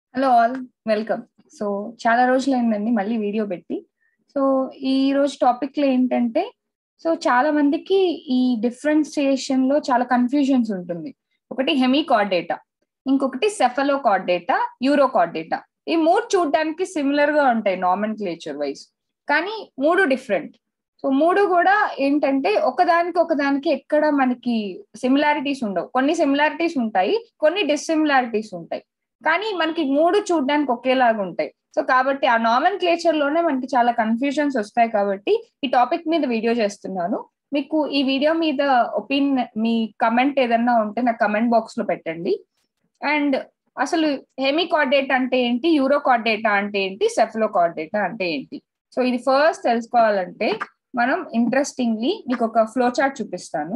hello all welcome so చాలా రోజులైందండి మళ్ళీ video పెట్టి సో ఈ రోజు టాపిక్ లో ఏంటంటే సో చాలా మందికి ఈ డిఫరెన్సియేషన్ లో చాలా కన్ఫ్యూజన్స్ ఉంటుంది ఒకటి హెమీ కార్డేటా ఇంకొకటి సెఫలో కార్డేటా యూరో కార్డేటా ఈ మూడు చూడడానికి సిమిలర్ గా ఉంటాయి నార్మన్ క్లేచర్ వైజ్ కానీ మూడు డిఫరెంట్ సో మూడు కూడా ఏంటంటే ఒకదానికి ఒకదానికి ఎక్కడ మనకి సిమిలారిటీస్ ఉండవు కొన్ని సిమిలారిటీస్ ఉంటాయి కొన్ని డిస్సిమిలారిటీస్ ఉంటాయి కానీ మనకి మూడు చూడడానికి ఒకేలాగా ఉంటాయి సో కాబట్టి ఆ నార్మల్ క్లేచర్ లోనే మనకి చాలా కన్ఫ్యూజన్స్ వస్తాయి కాబట్టి ఈ టాపిక్ మీద వీడియో చేస్తున్నాను మీకు ఈ వీడియో మీద ఒపీనియన్ మీ కమెంట్ ఏదన్నా ఉంటే నా కమెంట్ బాక్స్ లో పెట్టండి అండ్ అసలు హెమీ కార్డేటా అంటే ఏంటి యూరో కార్డేటా అంటే ఏంటి సెఫ్లో కార్డేటా అంటే ఏంటి సో ఇది ఫస్ట్ తెలుసుకోవాలంటే మనం ఇంట్రెస్టింగ్లీ మీకు ఒక ఫ్లో చార్ట్ చూపిస్తాను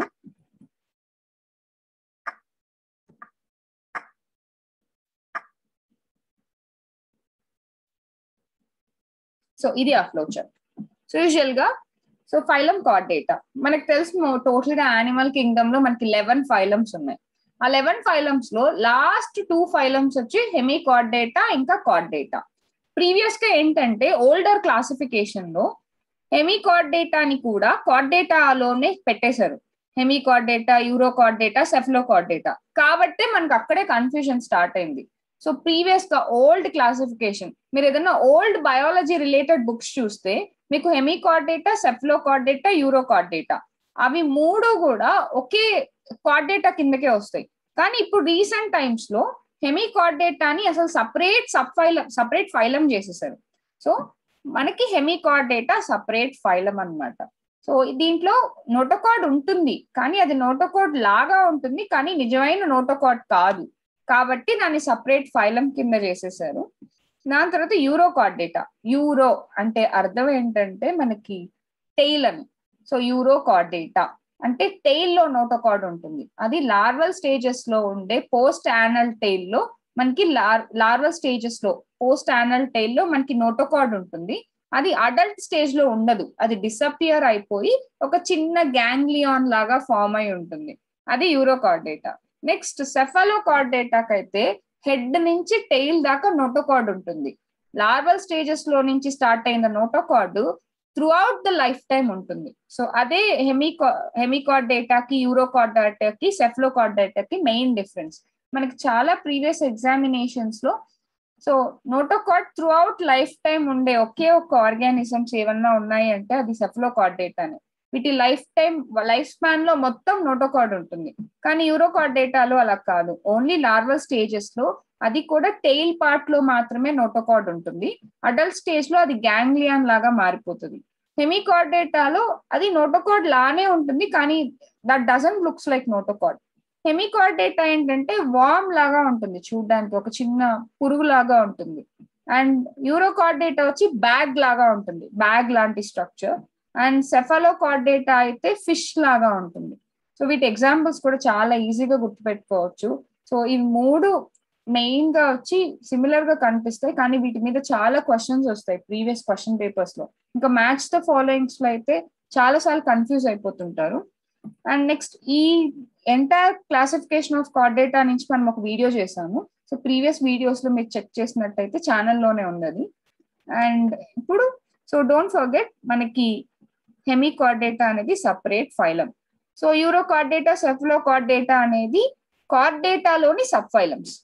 సో ఇది ఆ ఫ్లో చార్ట్ సో యూజువల్ గా సో ఫైలం కార్డేటా మనకు తెలుసు టోటల్ గా యానిమల్ కింగ్డమ్ లో మనకి లెవెన్ ఫైలమ్స్ ఉన్నాయి ఆ లెవెన్ ఫైలమ్స్ లో లాస్ట్ టూ ఫైలమ్స్ వచ్చి హెమీ కార్డేటా ఇంకా కార్డేటా ప్రీవియస్ గా ఏంటంటే ఓల్డర్ క్లాసిఫికేషన్ లో హెమీ కార్డేటాని కూడా కార్డేటాలోనే పెట్టేశారు Hemichordata Urochordata Cephalochordata కాబట్టే మనకు అక్కడే కన్ఫ్యూజన్ స్టార్ట్ అయింది సో ప్రీవియస్ గా ఓల్డ్ క్లాసిఫికేషన్ మీరు ఏదైనా ఓల్డ్ బయాలజీ రిలేటెడ్ బుక్స్ చూస్తే మీకు Hemichordata Cephalochordata Urochordata అవి మూడు కూడా ఒకే కార్డేటా కిందకే వస్తాయి కానీ ఇప్పుడు రీసెంట్ టైమ్స్ లో హెమీ కార్డేటాని అసలు separate sub phylum separate phylum చేసేసారు సో మనకి హెమీ కార్డేటా సపరేట్ ఫైలం అనమాట సో దీంట్లో నోటోకార్డ్ ఉంటుంది కానీ అది నోటోకార్డ్ లాగా ఉంటుంది కానీ నిజమైన నోటోకార్డ్ కాదు కాబట్టి దాన్ని సపరేట్ ఫైలం కింద చేసేసారు దాని తర్వాత యూరో కార్డేటా యూరో అంటే అర్థం ఏంటంటే మనకి టెయిల్ అని సో యూరో కార్డేటా అంటే టెయిల్ లో నోటోకార్డ్ ఉంటుంది అది లార్వల్ స్టేజెస్ లో ఉండే పోస్ట్ యానల్ టెయిల్ లో మనకి లార్ లార్వల్ స్టేజెస్ లో పోస్ట్ యానల్ టెయిల్ లో మనకి నోటోకార్డ్ ఉంటుంది అది అడల్ట్ స్టేజ్ లో ఉండదు అది డిసపియర్ అయిపోయి ఒక చిన్న గ్యాంగ్లియాన్ లాగా ఫామ్ అయి ఉంటుంది అది యూరో కార్డేటా నెక్స్ట్ సెఫలో కార్డేటాకి అయితే హెడ్ నుంచి టెయిల్ దాకా నోటోకార్డ్ ఉంటుంది లార్వల్ స్టేజెస్ లో నుంచి స్టార్ట్ అయిన notochord throughout the lifetime ఉంటుంది సో అదే హెమీ హెమికార్డేటాకి యూరో కార్డేటాకి సెఫ్లో కార్డేటాకి మెయిన్ డిఫరెన్స్ మనకి చాలా ప్రీవియస్ ఎగ్జామినేషన్స్ లో so notochord throughout lifetime ఉండే ఒకే ఒక ఆర్గానిజమ్స్ ఏమన్నా ఉన్నాయి అంటే అది సెఫ్లో కార్డేటానే వీటి లైఫ్ టైం లైఫ్ స్పాన్ లో మొత్తం నోటోకార్డ్ ఉంటుంది కానీ యూరోకార్డ్ డేటాలో అలా కాదు ఓన్లీ లార్వల్ స్టేజెస్ లో అది కూడా టెయిల్ పార్ట్ లో మాత్రమే నోటోకార్డ్ ఉంటుంది అడల్ట్ స్టేజ్ లో అది గ్యాంగ్లియాన్ లాగా మారిపోతుంది హెమికార్డ్ డేటాలో అది నోటోకార్డ్ లానే ఉంటుంది కానీ that doesn't looks like notochord Hemichordata ఏంటంటే వామ్ లాగా ఉంటుంది చూడడానికి ఒక చిన్న పురుగు లాగా ఉంటుంది అండ్ యూరోకార్డ్ డేటా వచ్చి బ్యాగ్ లాగా ఉంటుంది బ్యాగ్ లాంటి స్ట్రక్చర్ అండ్ సెఫలో కార్డేటా అయితే ఫిష్ లాగా ఉంటుంది సో వీటి ఎగ్జాంపుల్స్ కూడా చాలా ఈజీగా గుర్తుపెట్టుకోవచ్చు సో ఈ మూడు మెయిన్ గా వచ్చి సిమిలర్ గా కనిపిస్తాయి కానీ వీటి మీద చాలా క్వశ్చన్స్ వస్తాయి ప్రీవియస్ క్వశ్చన్ పేపర్స్ లో ఇంకా మ్యాచ్ ద ఫాలోయింగ్స్ లో అయితే చాలా సార్లు కన్ఫ్యూజ్ అయిపోతుంటారు అండ్ నెక్స్ట్ ఈ ఎంటైర్ క్లాసిఫికేషన్ ఆఫ్ కార్డేటా నుంచి మనం ఒక వీడియో చేసాము సో ప్రీవియస్ వీడియోస్ లో మీరు చెక్ చేసినట్టయితే ఛానల్లోనే ఉన్నది అండ్ ఇప్పుడు సో డోంట్ ఫర్గెట్ మనకి హెమీ కార్డేటా అనేది separate phylum so Urochordata Cephalochordata అనేది కార్డేటాలోని సబ్ ఫైలమ్స్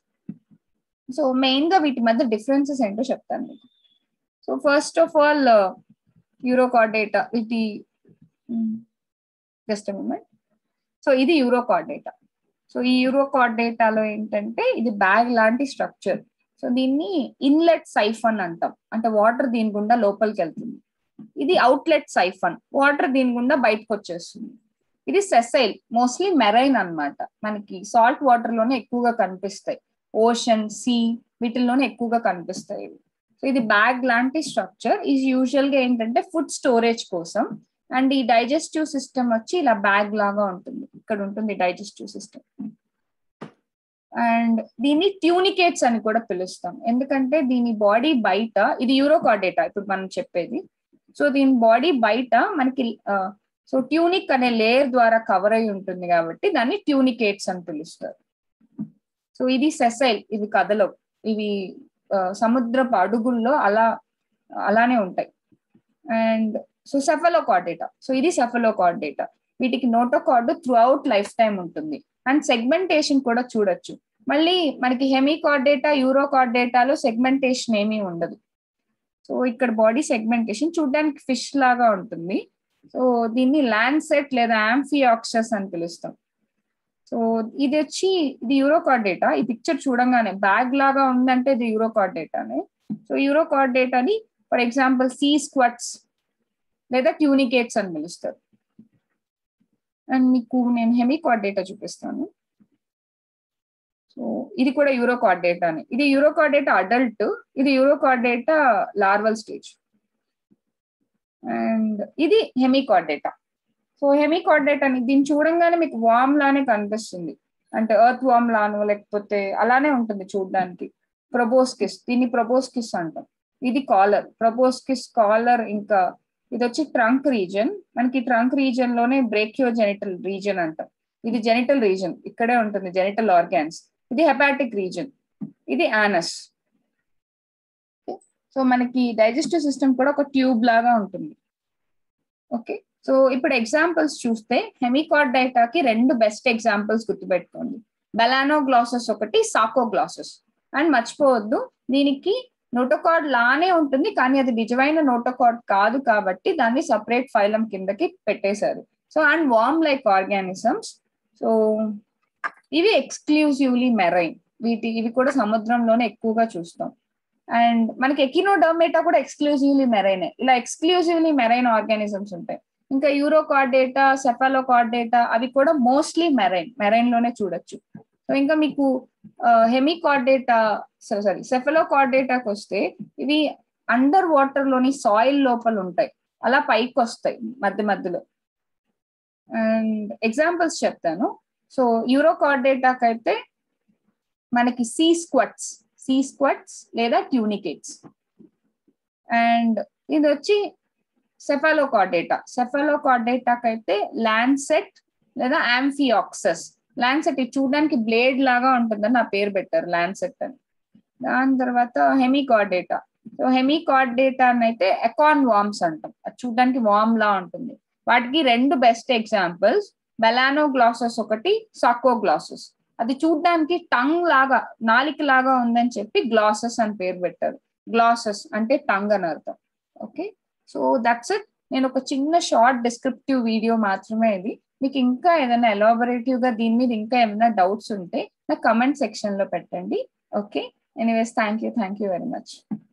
సో మెయిన్ గా వీటి మధ్య డిఫరెన్సెస్ ఏంటో చెప్తాను మీకు so first of all Urochordata ఇది జస్ట్ మూమెంట్ సో ఇది యూరో కార్డేటా సో ఈ యూరో కార్డేటాలో ఏంటంటే ఇది బ్యాగ్ లాంటి స్ట్రక్చర్ సో దీన్ని ఇన్లెట్ సైఫన్ అంటాం అంటే వాటర్ దీని గుండా లోపలికి వెళ్తుంది ఇది అవుట్లెట్ సైఫన్ వాటర్ దీని గుండా బయటకు వచ్చేస్తుంది ఇది సెసైల్ మోస్ట్లీ మెరైన్ అనమాట మనకి సాల్ట్ వాటర్ లోనే ఎక్కువగా కనిపిస్తాయి ఓషన్ సీ వీటిల్లోనే ఎక్కువగా కనిపిస్తాయి సో ఇది బ్యాగ్ లాంటి స్ట్రక్చర్ ఇది యూజువల్ గా ఏంటంటే ఫుడ్ స్టోరేజ్ కోసం అండ్ ఈ డైజెస్టివ్ సిస్టమ్ వచ్చి ఇలా బ్యాగ్ లాగా ఉంటుంది ఇక్కడ ఉంటుంది డైజెస్టివ్ సిస్టమ్ అండ్ దీన్ని ట్యూనికేట్స్ అని కూడా పిలుస్తాం ఎందుకంటే దీని బాడీ బయట ఇది యూరోకార్డేటా ఇప్పుడు మనం చెప్పేది సో దీని బాడీ బయట మనకి సో ట్యూనిక్ అనే లేయర్ ద్వారా కవర్ అయి ఉంటుంది కాబట్టి దాన్ని ట్యూనికేట్స్ అని పిలుస్తారు సో ఇది సెసైల్ ఇవి కథలో ఇవి సముద్రపు అడుగుల్లో అలా అలానే ఉంటాయి అండ్ సో సెఫలోకార్డేటా సో ఇది సెఫలోకార్డేటా వీటికి notochord throughout lifetime ఉంటుంది అండ్ సెగ్మెంటేషన్ కూడా చూడొచ్చు మళ్ళీ మనకి హెమికార్డేటా యూరోకార్డేటాలో సెగ్మెంటేషన్ ఏమీ ఉండదు సో ఇక్కడ బాడీ సెగ్మెంటేషన్ చూడడానికి ఫిష్ లాగా ఉంటుంది సో దీన్ని ల్యాండ్సెట్ లేదా యాంఫియాక్సస్ అని పిలుస్తాం సో ఇది వచ్చి ఇది యూరోకార్డేటా ఈ పిక్చర్ చూడంగానే బ్యాగ్ లాగా ఉందంటే ఇది యూరోకార్డేటానే సో యూరోకార్డేటాని ఫర్ ఎగ్జాంపుల్ సీ స్క్వట్స్ లేదా ట్యూనికేట్స్ అని పిలుస్తారు అండ్ మీకు నేను హెమికార్డేటా చూపిస్తాను సో ఇది కూడా యూరోకార్డేటా అని ఇది యూరోకార్డేటా అడల్ట్ ఇది యూరోకార్డేటా లార్వల్ స్టేజ్ అండ్ ఇది హెమికార్డేటా సో హెమికార్డేటా అని దీన్ని చూడంగానే మీకు వామ్ లానే కనిపిస్తుంది అంటే ఎర్త్ వామ్ లాను లేకపోతే అలానే ఉంటుంది చూడడానికి ప్రొబోస్కిస్ దీన్ని ప్రొబోస్కిస్ అంటాం ఇది కాలర్ ప్రొబోస్కిస్ కాలర్ ఇంకా ఇది వచ్చి ట్రంక్ రీజన్ మనకి ట్రంక్ రీజన్ లోనే బ్రేకియో జెనిటల్ రీజన్ అంటాం ఇది జెనిటల్ రీజన్ ఇక్కడే ఉంటుంది జెనిటల్ ఆర్గాన్స్ ఇది హెపాటిక్ రీజన్ ఇది ఆనస్ సో మనకి డైజెస్టివ్ సిస్టమ్ కూడా ఒక ట్యూబ్ లాగా ఉంటుంది ఓకే సో ఇప్పుడు ఎగ్జాంపుల్స్ చూస్తే హెమికార్డైటాకి రెండు బెస్ట్ ఎగ్జాంపుల్స్ గుర్తుపెట్టుకోండి బెలానో గ్లాసెస్ ఒకటి సాకో గ్లాసెస్ అండ్ మర్చిపోవద్దు దీనికి నోటోకార్డ్ లానే ఉంటుంది కానీ అది నిజమైన నోటోకార్డ్ కాదు కాబట్టి దాన్ని సపరేట్ ఫైలం కిందకి పెట్టేశారు so and worm like organisms so ఇవి ఎక్స్క్లూజివ్లీ మెరైన్ వీటి ఇవి కూడా సముద్రంలోనే ఎక్కువగా చూస్తాం అండ్ మనకి ఎకినోడర్మేటా కూడా ఎక్స్క్లూజివ్లీ మెరైన్ ఇలా ఎక్స్క్లూజివ్లీ మెరైన్ ఆర్గానిజమ్స్ ఉంటాయి ఇంకా యూరోకార్డేటా సెఫాలోకార్డేటా అవి కూడా మోస్ట్లీ మెరైన్ మెరైన్ లోనే చూడొచ్చు సో ఇంకా మీకు హెమికార్డేటా సారీ సెఫలోకార్డేటాకి వస్తే ఇవి అండర్ వాటర్ లోని సాయిల్ లోపల ఉంటాయి అలా పైకి వస్తాయి మధ్య మధ్యలో అండ్ ఎగ్జాంపుల్స్ చెప్తాను సో యూరోకార్డేటాకి అయితే మనకి సీ స్క్వట్స్ సీ స్క్వట్స్ లేదా ట్యూనికేట్స్ అండ్ ఇది వచ్చి సెఫాలోకార్డేటా సెఫాలోకార్డేటాకి అయితే ల్యాండ్సెట్ లేదా యాంఫియాక్సస్ ల్యాండ్సెట్ ఇది చూడడానికి బ్లేడ్ లాగా ఉంటుందని నా పేరు పెట్టారు ల్యాండ్సెట్ అని దాని తర్వాత హెమికార్డేటా సో హెమికార్డేటా అని అయితే ఎకాన్ వామ్స్ అంటాం అది చూడడానికి వామ్ లా ఉంటుంది వాటికి రెండు బెస్ట్ ఎగ్జాంపుల్స్ బెలానో గ్లాసెస్ ఒకటి సాకో గ్లాసెస్ అది చూడడానికి టంగ్ లాగా నాలిక లాగా ఉందని చెప్పి గ్లాసెస్ అని పేరు పెట్టారు గ్లాసెస్ అంటే టంగ్ అని అర్థం ఓకే సో దట్స్ ఇట్ నేను ఒక చిన్న షార్ట్ డిస్క్రిప్టివ్ వీడియో మాత్రమే ఇది మీకు ఇంకా ఏదైనా ఎలాబొరేటివ్ గా దీని మీద ఇంకా ఏమైనా డౌట్స్ ఉంటే నా కమెంట్ సెక్షన్ లో పెట్టండి okay anyways thank you thank you very much